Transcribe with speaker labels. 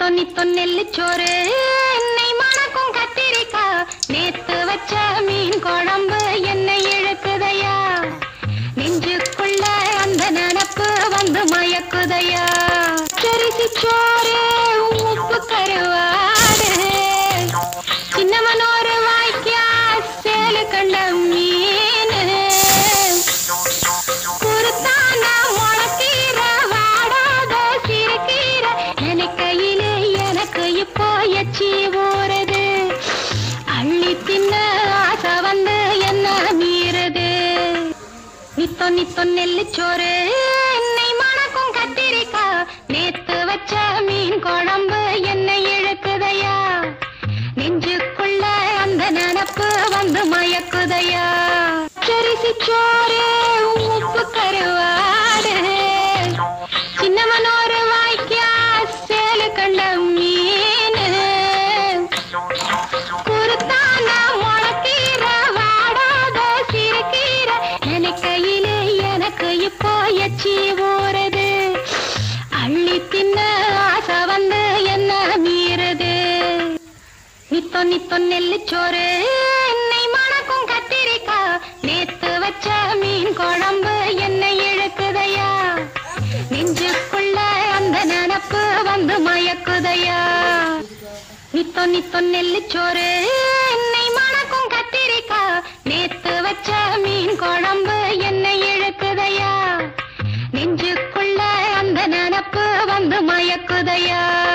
Speaker 1: நித்தோ நித்தோ நெல்லுச்சோறு என்னை மணக்கும் கத்திரிக்காய் நேத்து வச்ச மீன் குழம்பு என்னை இழுக்குதையா நெஞ்சுக்குள்ள அந்த நினப்பு வந்து மயக்குதையா சரிசி சோறு உப்பு கருவாடு சின்னமனோரு வாய்க்கா சேலு கண்ட மீன் குருத்தான முளக்கீர வாடாத சிறுகீர நினைக்கையிலே எனக்கு இப்போ எச்சி ஊறுது அள்ளி தின்ன ஆசை வந்து என்ன மீறுது நித்தோ நித்தோ நெல்லுச்சோறு என்னை மணக்கும் கத்திரிக்காய் நேத்து வச்ச மீன் குழம்பு என்னை இழுக்குதையா நெஞ்சுக்குள்ள அந்த நினப்பு வந்து மயக்குதையா சரிசி சோறு உப்பு கருவாடு சின்னமனோரு வாய்க்கா சேலு கண்ட மீன் குருத்தான முளக்கீர வாடாத சிறுகீர நினைக்கையிலே எனக்கு இப்போ எச்சி ஊறுது அள்ளி தின்ன ஆசை வந்து என்ன மீறுது நித்தோ நித்தோ நெல்லுச்சோறு என்னை மணக்கும் கத்திரிக்காய் நேத்து வச்ச மீன் குழம்பு என்னை இழுக்குதையா நெஞ்சுக்குள்ள அந்த நினப்பு வந்து மயக்குதையா நித்தோ நித்தோ நெல்லுச்சோறு என்னை மணக்கும் கத்திரிக்காய் நேத்து வச்ச மீன் குழம்பு என்னை இழுக்குதையா நெஞ்சுக்குள்ள அந்த நினப்பு வந்து மயக்குதையா